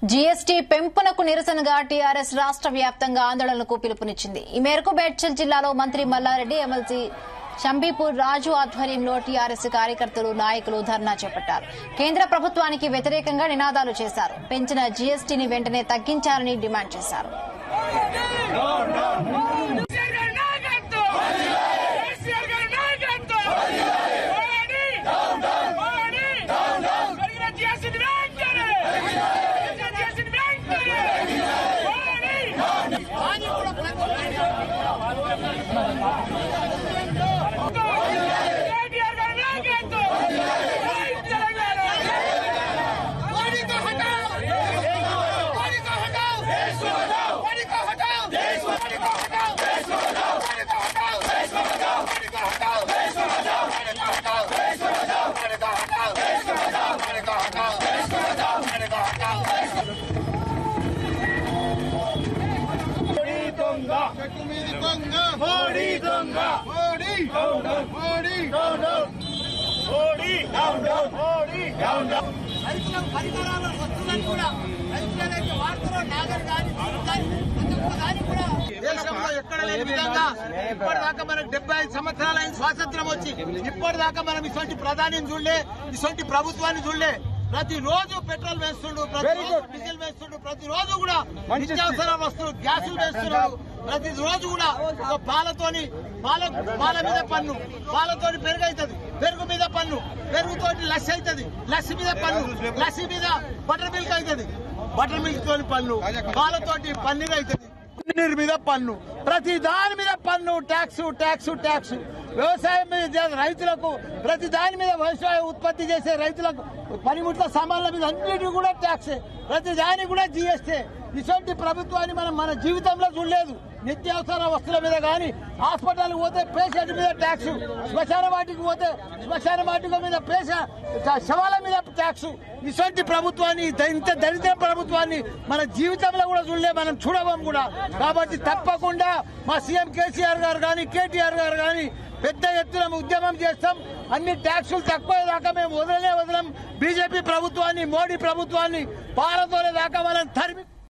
GST పెంపునకు నిరసనగా TRS రాష్ట్ర వ్యాప్తంగా ఆందోళనకు పిలుపునిచ్చింది ఈ మేరకు మేడ్చల్ జిల్లాలో మంత్రి మల్లారెడ్డి ఎమ్మెల్సీ షంబీపూర్ రాజు ఆధ్వర్యంలో టీఆర్ఎస్ కార్యకర్తలు నాయకులు ధర్నా చేపట్టారు కేంద్ర ప్రభుత్వానికి వ్యతిరేకంగా నినాదాలు చేశారు పెంచిన జీఎస్టీని వెంటనే తగ్గించాలని డిమాండ్ చేశారు కేసీఆర్ గారి నాయకత్వం కేసీఆర్ గారి నాయకత్వం పోరాడి పోరాడి పెరిగిన జీఎస్టీ వెంటనే పెరిగిన జీఎస్టీ వెంటనే పోరాడి కేటీఆర్ గారి నాయకత్వం జై తెలంగాణ మోడీ को हटाओ మోడీ को हटाओ మోడీ को हटाओ మోడీ को हटाओ మోడీ को हटाओ మోడీ को हटाओ మోడీ को हटाओ మోడీ को हटाओ మోడీ को हटाओ మోడీ को हटाओ మోడీ को हटाओ మోడీ को हटाओ మోడీ దొంగ చెట్టుమీది దొంగ మోడీ దొంగ Modi Modi Modi down down Modi down down రైతులకు పరికరాలు వస్తుందని కూడా రైతులకి వార్తలు నాగర్ కానీ కానీ ప్రతి దాన్ని కూడా దేశంలో ఎక్కడ లేని విధంగా ఇప్పటిదాకా మనకు డెబ్బై ఐదు సంవత్సరాలైన స్వాతంత్రం వచ్చి ఇప్పటిదాకా మనం ఇటువంటి ప్రధాని చూడలే ఇటువంటి ప్రభుత్వాన్ని చూడలే ప్రతి రోజు పెట్రోల్ వేస్తుండు ప్రతి రోజు డీజిల్ వేస్తుండు ప్రతి రోజు కూడా నిత్యావసర వస్తువులు గ్యాసులు వేస్తున్నాడు ప్రతి రోజు కూడా ఒక పాలతోని పాల పాల మీద పన్ను పాలతోని పెరుగు అవుతుంది పెరుగు మీద పన్ను పెరుగుతోటి లస్సి అవుతుంది లస్సి మీద పన్ను లస్సి మీద బటర్ మిల్క్ అవుతుంది బటర్ మిల్క్ తోని పన్ను పాలతోటి పన్నీర్ అవుతుంది పన్నీర్ మీద పన్ను ప్రతి దాని మీద పన్ను ట్యాక్స్ ట్యాక్స్ ట్యాక్స్ వ్యవసాయం మీద చే- రైతులకు ప్రతి దాని మీద వ్యవసాయ ఉత్పత్తి చేసే రైతులకు పనిముట్ల సామాన్ల మీద అన్నిటి కూడా ట్యాక్స్ ప్రతి దానికి కూడా జిఎస్టీ ఇటువంటి ప్రభుత్వాన్ని మనం మన జీవితంలో చూడలేదు నిత్యావసర వస్తువుల మీద కానీ హాస్పిటల్ పోతే పేషెంట్ మీద ట్యాక్స్ శ్మశాన వాటికి పోతే శ్మశాన వాటిక మీద పేష శవాల మీద ట్యాక్స్ ఇటువంటి ప్రభుత్వాన్ని ద- ఇంత దరిద్ర ప్రభుత్వాన్ని మన జీవితంలో కూడా చూడలే మనం చూడవం కూడా కాబట్టి తప్పకుండా మా సీఎం కేసీఆర్ గారు కానీ కేటీఆర్ గారు కానీ పెద్ద ఎత్తున ఉద్యమం చేస్తాం అన్ని ట్యాక్సులు తక్కువ దాకా మేము వదలనే వదలం బీజేపీ ప్రభుత్వాన్ని మోడీ ప్రభుత్వాన్ని పాలతోనే దాకా మనం తరిమి